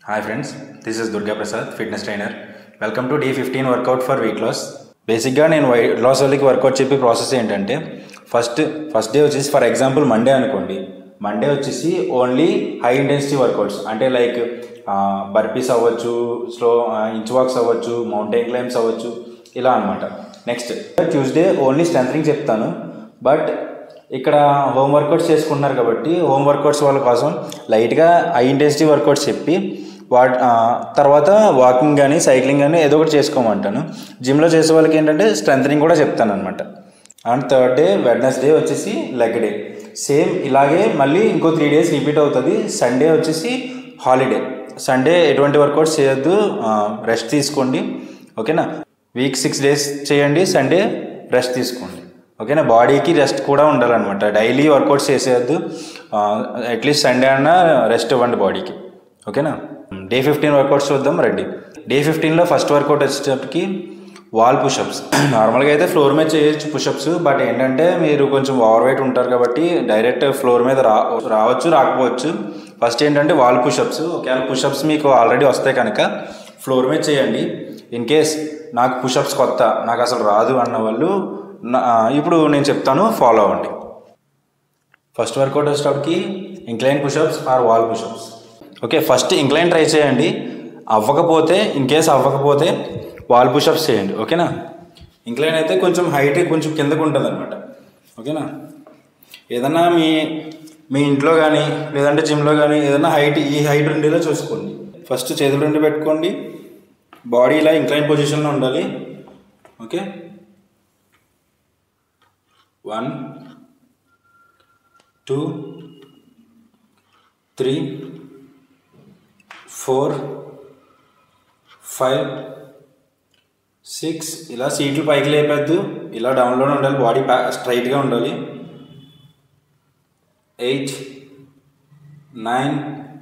hi friends this is Durga Prasad fitness trainer welcome to day fifteen workout for weight loss బేసిక్గా నేను weight loss వాళ్ళకి workout చెప్పే process ఏంటంటే first first day వచ్చేసి for example Monday అనుకోండి Monday వచ్చేసి only high intensity workouts అంటే like burpees అవ్వచ్చు స్లో ఇంచ్ వాక్స్ అవ్వచ్చు మౌంటైన్ క్లైమ్స్ అవ్వచ్చు ఇలా అనమాట నెక్స్ట్ ట్యూస్డే ఓన్లీ స్ట్రెంథనింగ్ చెప్తాను బట్ ఇక్కడ హోమ్ వర్కౌట్స్ చేసుకుంటున్నారు కాబట్టి హోమ్ వర్కౌట్స్ వాళ్ళ కోసం లైట్గా హై ఇంటెన్సిటీ వర్కౌట్స్ చెప్పి వాట్ ఆ, తర్వాత వాకింగ్ కానీ సైక్లింగ్ కానీ ఏదో ఒకటి చేసుకోమంటాను జిమ్లో చేసే వాళ్ళకి ఏంటంటే స్ట్రెంథనింగ్ కూడా చెప్తాను అనమాట అండ్ థర్డ్ డే వెడ్నెస్డే వచ్చేసి లెగ్ డే సేమ్ ఇలాగే మళ్ళీ ఇంకో త్రీ డేస్ రిపీట్ అవుతుంది సండే వచ్చేసి హాలిడే సండే ఎటువంటి వర్కౌట్స్ చేయొద్దు రెస్ట్ తీసుకోండి ఓకేనా వీక్ సిక్స్ డేస్ చేయండి సండే రెస్ట్ తీసుకోండి ఓకేనా బాడీకి రెస్ట్ కూడా ఉండాలన్నమాట డైలీ వర్కౌట్స్ చేసేయద్దు అట్లీస్ట్ సండే అన్న రెస్ట్ ఇవ్వండి బాడీకి ఓకేనా డే ఫిఫ్టీన్ వర్కౌట్స్ చూద్దాం రండి డే ఫిఫ్టీన్లో ఫస్ట్ వర్కౌట్ వచ్చేటప్పటికి వాల్ పుషప్స్ నార్మల్గా అయితే ఫ్లోర్ మీద చేయొచ్చు పుషప్స్ బట్ ఏంటంటే మీరు కొంచెం ఓవర్ వెయిట్ ఉంటారు కాబట్టి డైరెక్ట్ ఫ్లోర్ మీద రా రావచ్చు రాకపోవచ్చు ఫస్ట్ ఏంటంటే వాల్ పుషప్స్ ఒకవేళ పుషప్స్ మీకు ఆల్రెడీ వస్తాయి కనుక ఫ్లోర్ మీద చేయండి ఇన్ కేస్ నాకు పుషప్స్ కొత్త నాకు అసలు రాదు అన్న వాళ్ళు నా- ఇప్పుడు నేను చెప్తాను ఫాలో అవ్వండి ఫస్ట్ వర్కౌట్ వచ్చేటప్పటికి incline pushups or wall pushups okay first incline try చేయండి అవ్వకపోతే ఇన్ కేస్ అవ్వకపోతే వాల్ పుషప్స్ చేయండి ఓకేనా ఇంక్లైన్ అయితే కొంచెం హైట్ కొంచెం కిందకు ఉంటుంది అనమాట ఓకేనా ఏదన్నా మీ మీ ఇంట్లో కానీ లేదంటే జిమ్లో కానీ ఏదన్నా హైట్ ఈ హైట్ ఉండేలా చూసుకోండి ఫస్ట్ చేతులు రెండు పెట్టుకోండి బాడీ ఇలా ఇంక్లైన్ పొజిషన్లో ఉండాలి okay one two three four five six ఇలా సీట్లు పైకి లేపేద్దు ఇలా డౌన్లోనే ఉండాలి బాడీ ప్యా స్ట్రైట్గా ఉండాలి eight nine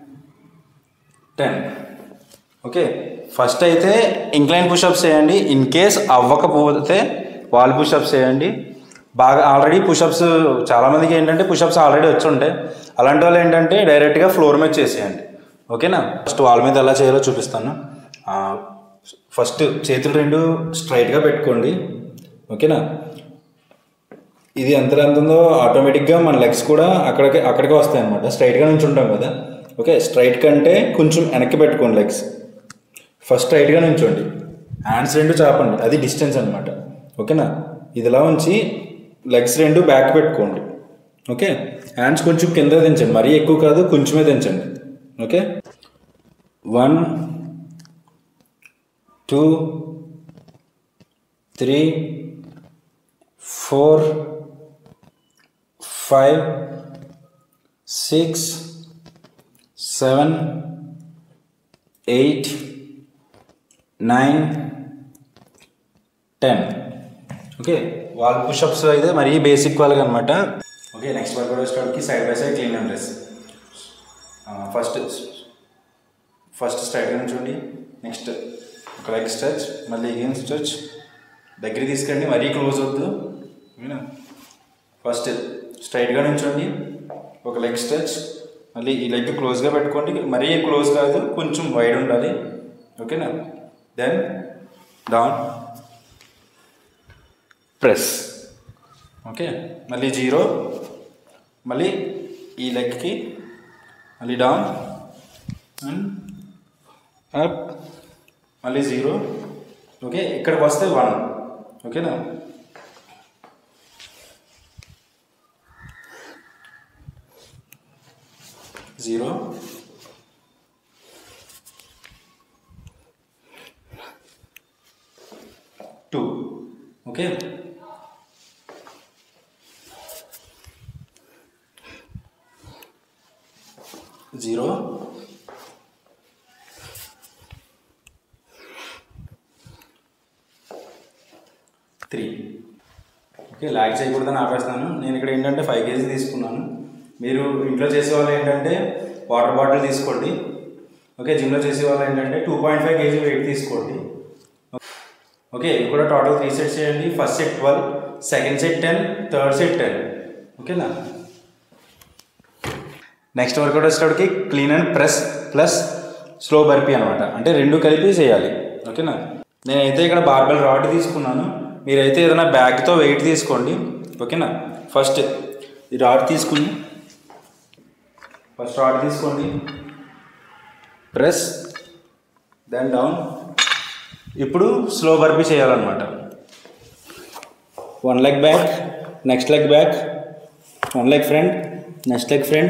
ten okay first అయితే ఇంక్లైన్ పుషప్స్ చేయండి ఇన్ కేస్ అవ్వకపోతే వాల్ పుషప్స్ చేయండి బాగా ఆల్రెడీ పుషప్స్ చాలామందికి ఏంటంటే పుషప్స్ ఆల్రెడీ వచ్చి ఉంటాయి అలాంటి వాళ్ళు ఏంటంటే డైరెక్ట్గా ఫ్లోర్ మీద చేసేయండి ఓకేనా ఫస్ట్ వాల్ మీద ఎలా చేయాలో చూపిస్తాను ఆ, ఫస్ట్ చేతులు రెండు స్ట్రైట్గా పెట్టుకోండి ఓకేనా ఇది ఎంత ఎంత ఉందో ఆటోమేటిక్గా మన లెగ్స్ కూడా అక్కడికి అక్కడికే వస్తాయి అనమాట స్ట్రైట్గా నుంచి ఉంటాం కదా ఓకే స్ట్రైట్ కంటే కొంచెం వెనక్కి పెట్టుకోండి లెగ్స్ ఫస్ట్ స్ట్రైట్గా నుంచోండి హ్యాండ్స్ రెండు చాపండి అది డిస్టెన్స్ అనమాట ఓకేనా ఇదిలా ఉంచి లెగ్స్ రెండు బ్యాక్ పెట్టుకోండి ఓకే హ్యాండ్స్ కొంచెం కింద దించండి మరీ ఎక్కువ కాదు కొంచెమే దించండి okay one two three four five six seven eight nine ten okay wall pushups అయితే మరీ బేసిక్ వాళ్ళకి అనమాట ఓకే నెక్స్ట్ వర్కౌట్ వచ్చేటప్పటికి side by side clean and dress first first స్ట్రైట్గా నుంచోండి నెక్స్ట్ ఒక లెగ్ స్ట్రెచ్ మళ్ళీ ఏం స్ట్రెచ్ దగ్గర తీసుకెళ్ళి మరీ క్లోజ్ వద్దు ఓకేనా ఫస్ట్ స్ట్రైట్గా నుంచోండి ఒక లెగ్ స్ట్రెచ్ మళ్ళీ ఈ లెగ్ క్లోజ్గా పెట్టుకోండి మరీ క్లోజ్ కాదు కొంచెం వైడ్ ఉండాలి ఓకేనా దెన్ డౌన్ ప్రెస్ ఓకే మళ్ళీ జీరో మళ్ళీ ఈ లెగ్కి మళ్ళీ డౌన్ అండ్ అప్ మళ్ళీ జీరో ఓకే ఇక్కడికి వస్తే వన్ ఓకేనా zero two okay zero three okay lag చేయకూడదని ఆపేస్తాను నేను ఇక్కడ ఏంటంటే ఫైవ్ కేజీ తీసుకున్నాను మీరు ఇంట్లో చేసే వాళ్ళు ఏంటంటే వాటర్ బాటిల్ తీసుకోండి ఓకే జిమ్లో చేసే వాళ్ళు ఏంటంటే two point five KG weight తీసుకోండి ఓకే ఇవి కూడా టోటల్ త్రీ సెట్స్ చేయండి first set twelve second set ten third set ten ఓకేనా నెక్స్ట్ వర్కౌట్ వచ్చేటప్పటికి clean and press plus slow burpee అనమాట అంటే రెండు కలిపి చేయాలి ఓకేనా నేనైతే ఇక్కడ బార్బెల్ రాడ్ తీసుకున్నాను మీరైతే ఏదైనా బ్యాగ్తో వెయిట్ తీసుకోండి ఓకేనా ఫస్ట్ ఈ రాడ్ తీసుకుని ఫస్ట్ రాడ్ తీసుకోండి ప్రెస్ దెన్ డౌన్ ఇప్పుడు స్లో బర్పీ చేయాలన్నమాట one leg back next leg back one leg front next leg front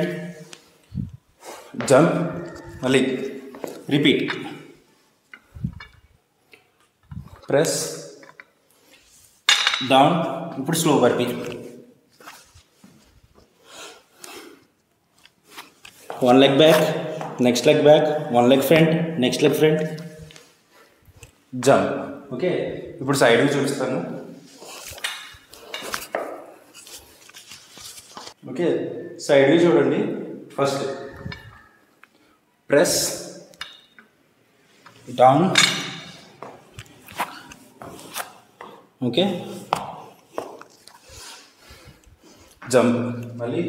jump మళ్ళీ రిపీట్ ప్రెస్ డౌన్ ఇప్పుడు slow burpee one leg back next leg back one leg front next leg front jump okay ఇప్పుడు సైడ్కి చూపిస్తాను okay సైడ్కి చూడండి first press down okay jump మళ్ళీ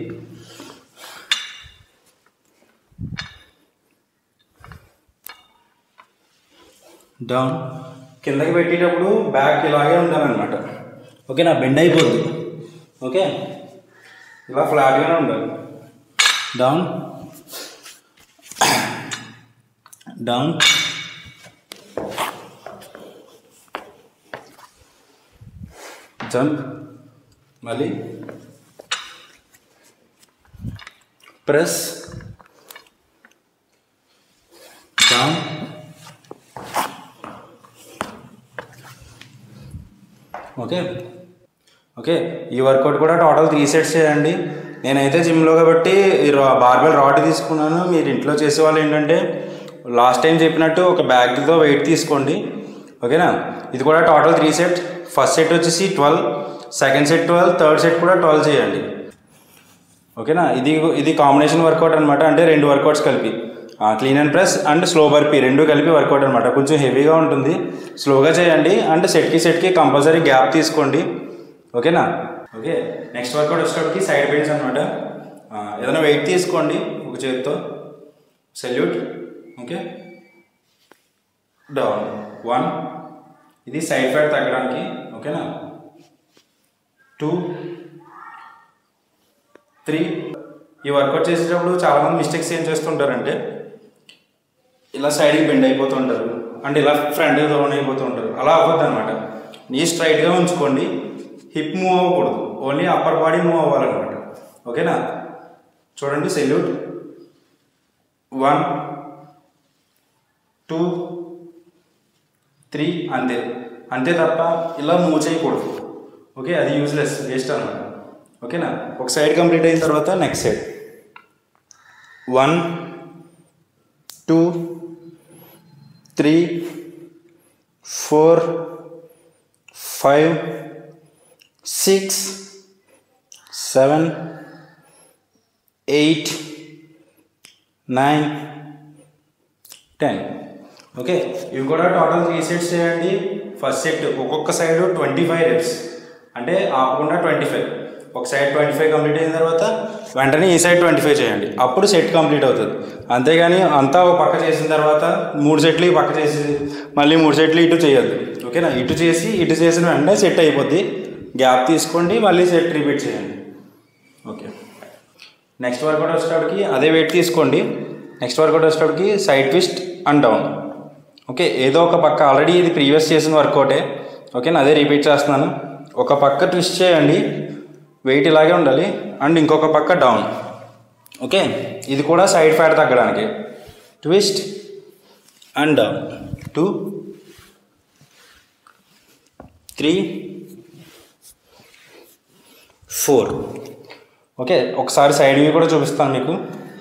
down కిందకి పెట్టేటప్పుడు బ్యాక్ ఇలాగే ఉండాలన్నమాట ఓకే నా బెండ్ అయిపోద్ది ఓకే ఇలా ఫ్లాట్గానే ఉండాలి డౌన్ డౌన్ జంప్ మళ్ళీ ప్రెస్ డౌన్ ఓకే ఓకే ఈ వర్కౌట్ కూడా టోటల్ త్రీ సెట్స్ చేయండి నేనైతే జిమ్లో కాబట్టి ఈ రా బార్బెల్ రాడ్ తీసుకున్నాను మీరు ఇంట్లో చేసే వాళ్ళు ఏంటంటే లాస్ట్ టైం చెప్పినట్టు ఒక బ్యాగ్తో వెయిట్ తీసుకోండి ఓకేనా ఇది కూడా total three set first set వచ్చేసి twelve second set twelve third set కూడా ట్వెల్వ్ చేయండి ఓకేనా ఇది ఇది కాంబినేషన్ వర్కౌట్ అనమాట అంటే రెండు వర్కౌట్స్ కలిపి clean and press and slow burpee రెండు కలిపి వర్కౌట్ అనమాట కొంచెం హెవీగా ఉంటుంది స్లోగా చేయండి అండ్ సెట్కి సెట్కి కంపల్సరీ గ్యాప్ తీసుకోండి ఓకేనా ఓకే నెక్స్ట్ వర్కౌట్ వచ్చేటప్పటికి సైడ్ బెండ్స్ అనమాట ఏదైనా వెయిట్ తీసుకోండి ఒక చేతితో సెల్యూట్ ఓకే డౌన్ వన్ ఇది సైడ్ ఫ్యాట్ తగ్గడానికి ఓకేనా టూ త్రీ ఈ వర్కౌట్ చేసేటప్పుడు చాలామంది మిస్టేక్స్ ఏం చేస్తుంటారంటే ఇలా సైడ్కి బెండ్ అయిపోతుంటారు అంటే ఇలా ఫ్రంట్ డౌన్ అయిపోతుంటారు అలా అవ్వద్దు అనమాట నీ స్ట్రైట్గా ఉంచుకోండి హిప్ మూవ్ అవ్వకూడదు ఓన్లీ అప్పర్ బాడీ మూవ్ అవ్వాలన్నమాట ఓకేనా చూడండి సెల్యూట్ వన్ టూ త్రీ అంతే అంతే తప్ప ఇలా మూవ్ చేయకూడదు ఓకే అది యూజ్లెస్ వేస్ట్ అనమాట ఓకేనా ఒక సైడ్ కంప్లీట్ అయిన తర్వాత next side one two three four five six seven eight nine ten okay ఇవి కూడా టోటల్ త్రీ సెట్స్ చేయండి ఫస్ట్ సెట్ ఒక్కొక్క సైడ్ ట్వంటీ ఫైవ్ రెప్స్ అంటే ఆపకుండా ట్వంటీ ఫైవ్ ఒక సైడ్ ట్వంటీ ఫైవ్ కంప్లీట్ అయిన తర్వాత వెంటనే ఈ సైడ్ ట్వంటీ ఫైవ్ చేయండి అప్పుడు సెట్ కంప్లీట్ అవుతుంది అంతేగాని అంతా ఒక పక్క చేసిన తర్వాత మూడు సెట్లు ఈ పక్క చేసి మళ్ళీ మూడు సెట్లు ఇటు చేయొద్దు ఓకేనా ఇటు చేసి ఇటు చేసిన వెంటనే సెట్ అయిపోద్ది గ్యాప్ తీసుకోండి మళ్ళీ సెట్ రిపీట్ చేయండి ఓకే నెక్స్ట్ వర్కౌట్ వచ్చేటప్పటికి అదే వెయిట్ తీసుకోండి నెక్స్ట్ వర్కౌట్ వచ్చేటప్పటికి side twist and down okay ఏదో ఒక పక్క ఆల్రెడీ ఇది ప్రీవియస్ చేసిన వర్కౌటే ఓకేనా అదే రిపీట్ చేస్తున్నాను ఒక పక్క ట్విస్ట్ చేయండి వెయిట్ ఇలాగే ఉండాలి అండ్ ఇంకొక పక్క డౌన్ ఓకే ఇది కూడా సైడ్ ఫ్యాట్ తగ్గడానికి twist and down two three four okay ఒకసారి సైడ్ వ్యూ కూడా చూపిస్తాను మీకు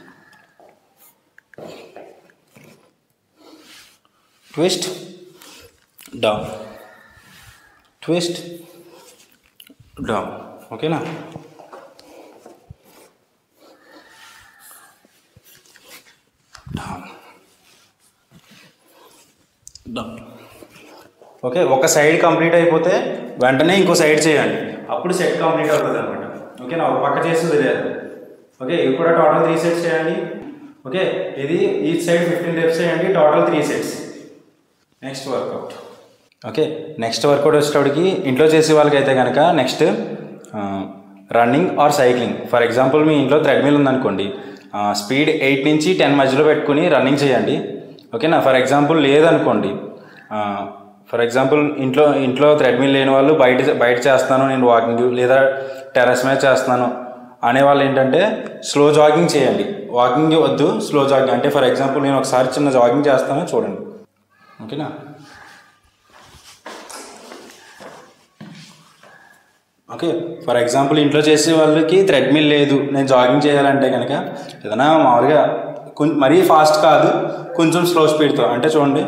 ట్విస్ట్ డౌన్ ట్విస్ట్ డౌన్ ఓకేనా డౌన్ డౌన్ ఓకే ఒక సైడ్ కంప్లీట్ అయిపోతే వెంటనే ఇంకో సైడ్ చేయండి అప్పుడు సెట్ కంప్లీట్ అవుతుంది అనమాట ఓకేనా ఒక పక్క చేసి వదిలేదు ఓకే ఇవి కూడా టోటల్ త్రీ సెట్స్ చేయండి ఓకే ఇది ఈ సైడ్ ఫిఫ్టీన్ రెప్స్ చేయండి total three sets next workout okay next workout వచ్చేటప్పటికి ఇంట్లో చేసే వాళ్ళకైతే కనుక నెక్స్ట్ running or cycling for example మీ ఇంట్లో థ్రెడ్మిల్ ఉందనుకోండి స్పీడ్ ఎయిట్ నుంచి టెన్ మధ్యలో పెట్టుకుని రన్నింగ్ చేయండి ఓకేనా ఫర్ ఎగ్జాంపుల్ లేదనుకోండి ఫర్ ఎగ్జాంపుల్ ఇంట్లో ఇంట్లో థ్రెడ్మిల్ లేని వాళ్ళు బయట బయట చేస్తాను నేను వాకింగ్ లేదా టెర్రస్ మీద చేస్తున్నాను అనే వాళ్ళు ఏంటంటే స్లో జాగింగ్ చేయండి వాకింగ్ వద్దు స్లో జాగింగ్ అంటే ఫర్ ఎగ్జాంపుల్ నేను ఒకసారి చిన్న జాగింగ్ చేస్తాను చూడండి ఓకేనా ఓకే ఫర్ ఎగ్జాంపుల్ ఇంట్లో చేసే వాళ్ళకి థ్రెడ్మిల్ లేదు నేను జాగింగ్ చేయాలంటే కనుక ఏదైనా మామూలుగా కొంచెం మరీ ఫాస్ట్ కాదు కొంచెం స్లో స్పీడ్తో అంటే చూడండి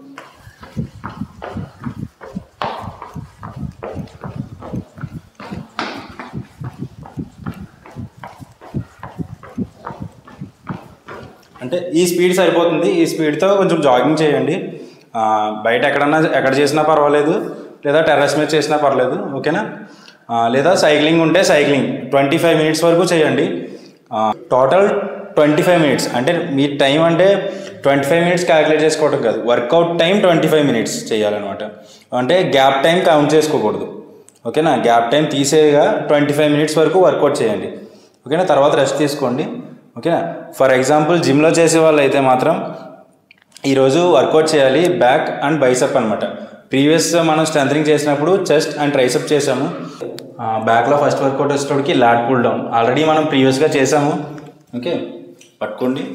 అంటే ఈ స్పీడ్ సరిపోతుంది ఈ స్పీడ్తో కొంచెం జాగింగ్ చేయండి ఆ, బయట ఎక్కడన్నా ఎక్కడ చేసినా పర్వాలేదు లేదా టెర్రస్ మీద చేసినా పర్లేదు ఓకేనా ఆ, లేదా సైక్లింగ్ ఉంటే సైక్లింగ్ ట్వంటీ ఫైవ్ మినిట్స్ వరకు చేయండి టోటల్ ట్వంటీ ఫైవ్ మినిట్స్ అంటే మీ టైం అంటే ట్వంటీ ఫైవ్ మినిట్స్ క్యాలిక్యులేట్ చేసుకోవడం కాదు workout time twenty five minutes చేయాలన్నమాట అంటే గ్యాప్ టైం కౌంట్ చేసుకోకూడదు ఓకేనా గ్యాప్ టైం తీసేగా ట్వంటీ ఫైవ్ మినిట్స్ వరకు వర్కౌట్ చేయండి ఓకేనా తర్వాత రెస్ట్ తీసుకోండి ఓకేనా ఫర్ ఎగ్జాంపుల్ జిమ్లో చేసే వాళ్ళు అయితే మాత్రం ఈరోజు వర్కౌట్ చేయాలి బ్యాక్ అండ్ బైసప్ అనమాట ప్రీవియస్ మనం స్ట్రెంథనింగ్ చేసినప్పుడు చెస్ట్ అండ్ ట్రైసప్ చేసాము బ్యాక్లో ఫస్ట్ వర్కౌట్ వచ్చేటప్పటికి లాట్ పుల్ డౌన్ ఆల్రెడీ మనం ప్రీవియస్గా చేసాము ఓకే పట్టుకోండి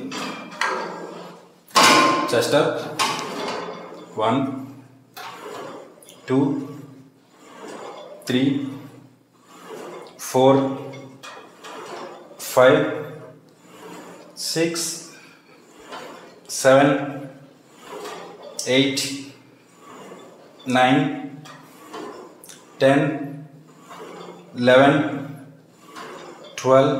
chest up one two three four five six seven eight nine ten eleven twelve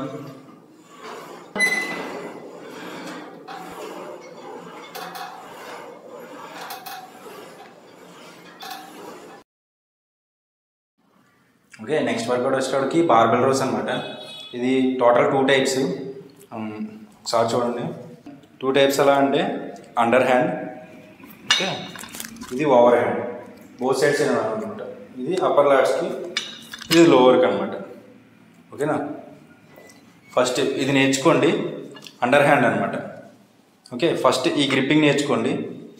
okay next workout వచ్చేటప్పటికి బార్బెల్ రోస్ అనమాట ఇది టోటల్ టూ టైప్స్ ఒకసారి చూడండి టూ టైప్స్ ఎలా అంటే అండర్ హ్యాండ్ ఓకే ఇది ఓవర్ హ్యాండ్ బోత్ సైడ్స్ అనమాట ఇది అప్పర్ లాడ్స్కి ఇది లోవర్కి అనమాట ఓకేనా ఫస్ట్ ఇది నేర్చుకోండి అండర్ హ్యాండ్ అనమాట ఓకే ఫస్ట్ ఈ గ్రిప్పింగ్ నేర్చుకోండి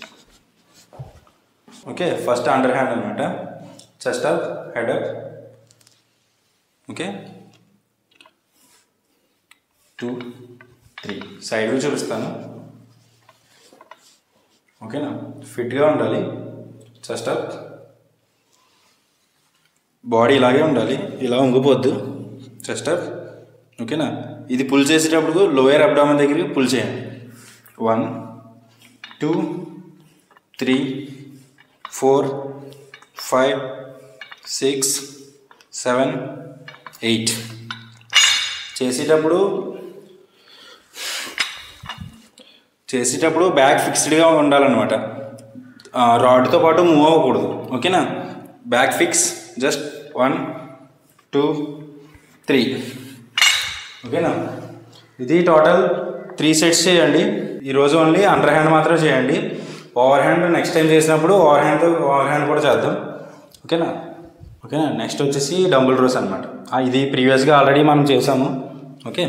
ఓకే ఫస్ట్ అండర్ హ్యాండ్ అనమాట chest up head up okay two three side view చూపిస్తాను ఓకేనా ఫిట్గా ఉండాలి చెస్ట్ అప్ బాడీ ఇలాగే ఉండాలి ఇలా ఉంగిపోద్దు చెస్ట్ అప్ ఓకేనా ఇది పుల్ చేసేటప్పుడు లోయర్ అబ్డామన్ దగ్గరికి పుల్ చేయండి one two three four five six seven eight చేసేటప్పుడు చేసేటప్పుడు బ్యాక్ ఫిక్స్డ్గా ఉండాలన్నమాట ఆ, రాడ్తో పాటు మూవ్ అవ్వకూడదు ఓకేనా back fix just one two three ఓకేనా ఇది టోటల్ త్రీ సెట్స్ చేయండి ఈరోజు ఓన్లీ అండర్ హ్యాండ్ మాత్రం చేయండి ఓవర్ హ్యాండ్ నెక్స్ట్ టైం చేసినప్పుడు ఓవర్ హ్యాండ్ ఓవర్ హ్యాండ్ కూడా చేద్దాం ఓకేనా ఓకేనా నెక్స్ట్ వచ్చేసి డంబుల్ రోస్ అనమాట ఇది ప్రీవియస్గా ఆల్రెడీ మనం చేసాము okay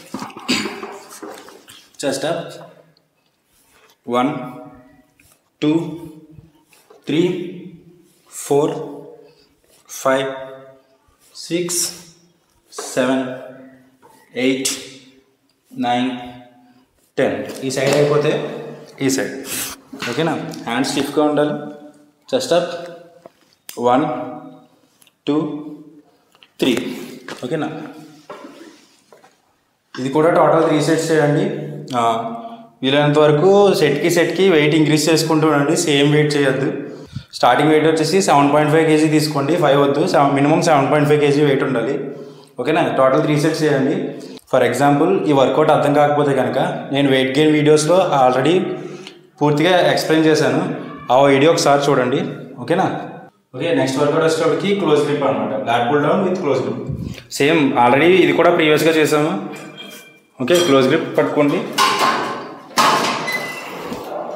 just one two three four five six seven eight nine ten ఈ సైడ్ అయిపోతే ఈ సైడ్ ఓకేనా హ్యాండ్ స్టిఫ్గా ఉండాలి just up one two three ఓకేనా ఇది కూడా టోటల్ త్రీ సెట్స్ చేయండి ఆ, వీలైనంత వరకు సెట్కి సెట్కి వెయిట్ ఇంక్రీజ్ చేసుకుంటూ ఉండండి సేమ్ వెయిట్ చేయొద్దు స్టార్టింగ్ వెయిట్ వచ్చేసి సెవెన్ పాయింట్ ఫైవ్ కేజీ తీసుకోండి ఫైవ్ వద్దు seven minimum seven point five KG weight ఉండాలి ఓకేనా టోటల్ త్రీ సెట్స్ చేయండి ఫర్ ఎగ్జాంపుల్ ఈ వర్కౌట్ అర్థం కాకపోతే కనుక నేను వెయిట్ గెయిన్ వీడియోస్లో ఆల్రెడీ పూర్తిగా ఎక్స్ప్లెయిన్ చేశాను ఆ వీడియో ఒకసారి చూడండి ఓకేనా ఓకే నెక్స్ట్ వర్కౌట్ వచ్చేటప్పటికి క్లోజ్ గ్రిప్ అనమాట black pull down with close grip same already ఇది కూడా ప్రీవియస్గా చేసాము ఓకే క్లోజ్ గ్రిప్ పట్టుకోండి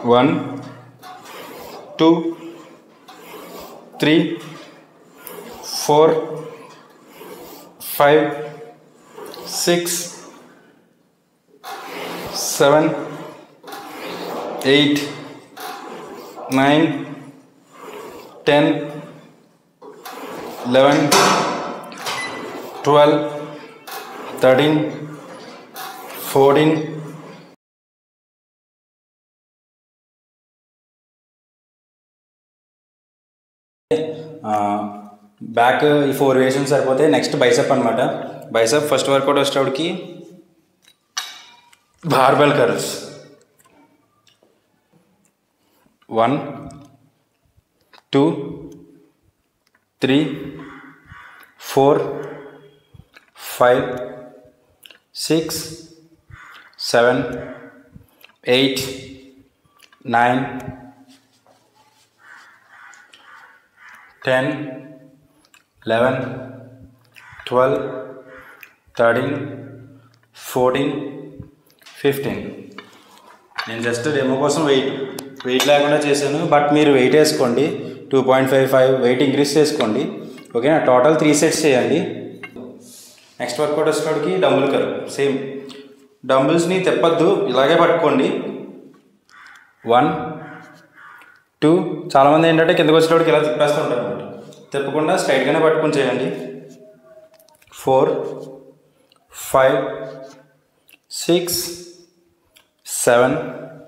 one two three four five six seven eight nine ten eleven twelve thirteen fourteen back ఈ ఫోర్ వేషన్ సరిపోతే నెక్స్ట్ బైసప్ అనమాట బైసప్ ఫస్ట్ వర్కౌట్ వచ్చేటప్పటికి barbell curls one two three four five six seven eight nine ten eleven twelve thirteen fourteen fifteen నేను just demo కోసం weight weight లేకుండా చేశాను బట్ మీరు వెయిట్ వేసుకోండి two point five five weight increase చేసుకోండి ఓకేనా total three sets చేయండి next workout వచ్చేటప్పటికి డంబుల్ కర్ సేమ్ డంబుల్స్ని తెప్పద్దు ఇలాగే పట్టుకోండి వన్ టూ చాలామంది ఏంటంటే కిందకు వచ్చేటప్పటికి ఇలా తిప్పేస్తుంటారు అనమాట తిప్పకుండా స్ట్రైట్గానే పట్టుకొని చేయండి four five six seven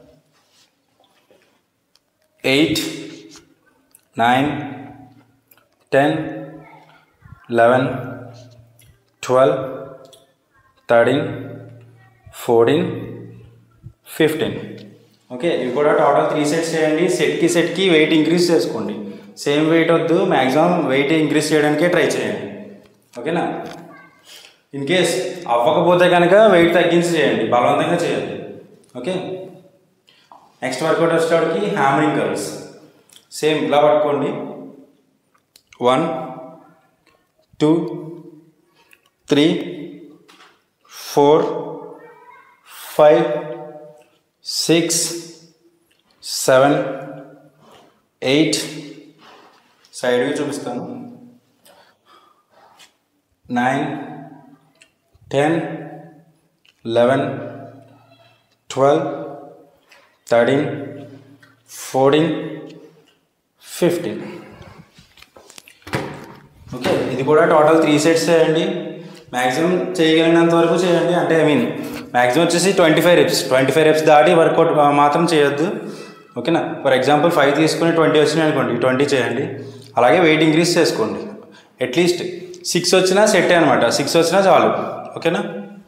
eight nine ten eleven twelve thirteen fourteen fifteen okay ఇవి కూడా టోటల్ త్రీ సెట్స్ చేయండి సెట్కి సెట్కి వెయిట్ ఇంక్రీజ్ చేసుకోండి సేమ్ వెయిట్ వద్దు మ్యాక్సిమం వెయిట్ ఇంక్రీజ్ చేయడానికే ట్రై చేయండి ఓకేనా ఇన్ కేస్ అవ్వకపోతే కనుక వెయిట్ తగ్గించి చేయండి బలవంతంగా చేయండి ఓకే నెక్స్ట్ వర్కౌట్ వచ్చేటప్పటికి హ్యామరింగ్ కర్వ్స్ సేమ్ ఇలా పట్టుకోండి one two three four five six seven eight సైడ్కి చూపిస్తాను nine ten eleven twelve thirteen fourteen fifteen okay ఇది కూడా టోటల్ త్రీ సెట్స్ చేయండి మ్యాక్సిమం చేయగలిగినంత వరకు చేయండి అంటే ఐ మీన్ మ్యాక్సిమం వచ్చేసి twenty five reps twenty five reps దాటి వర్కౌట్ మాత్రం చేయొద్దు ఓకేనా ఫర్ ఎగ్జాంపుల్ ఫైవ్ తీసుకుని ట్వంటీ వచ్చినాయి అనుకోండి ట్వంటీ చేయండి అలాగే వెయిట్ ఇంక్రీజ్ చేసుకోండి అట్లీస్ట్ సిక్స్ వచ్చినా సెట్ అనమాట సిక్స్ వచ్చినా చాలు ఓకేనా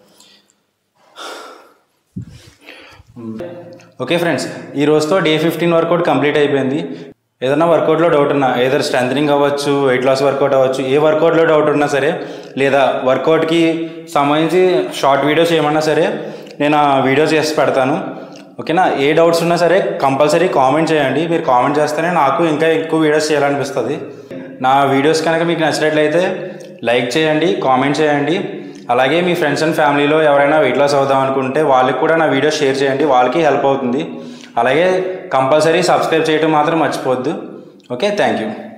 ఓకే ఫ్రెండ్స్ ఈ రోజుతో డే ఫిఫ్టీన్ వర్కౌట్ కంప్లీట్ అయిపోయింది ఏదైనా వర్కౌట్లో డౌట్ ఉన్నా ఏదైనా స్ట్రెంథనింగ్ అవ్వచ్చు వెయిట్ లాస్ వర్కౌట్ అవ్వచ్చు ఏ వర్కౌట్లో డౌట్ ఉన్నా సరే లేదా వర్కౌట్కి సంబంధించి షార్ట్ వీడియోస్ ఏమన్నా సరే నేను ఆ వీడియోస్ చేసి పెడతాను ఓకేనా ఏ డౌట్స్ ఉన్నా సరే కంపల్సరీ కామెంట్ చేయండి మీరు కామెంట్ చేస్తేనే నాకు ఇంకా ఎక్కువ వీడియోస్ చేయాలనిపిస్తుంది నా వీడియోస్ కనుక మీకు నచ్చినట్లయితే లైక్ చేయండి కామెంట్ చేయండి అలాగే మీ ఫ్రెండ్స్ అండ్ ఫ్యామిలీలో ఎవరైనా వెయిట్ లాస్ అవుదాం అనుకుంటే వాళ్ళకి కూడా నా వీడియో షేర్ చేయండి వాళ్ళకి హెల్ప్ అవుతుంది అలాగే కంపల్సరీ సబ్స్క్రైబ్ చేయడం మాత్రం మర్చిపోవద్దు ఓకే థ్యాంక్ యూ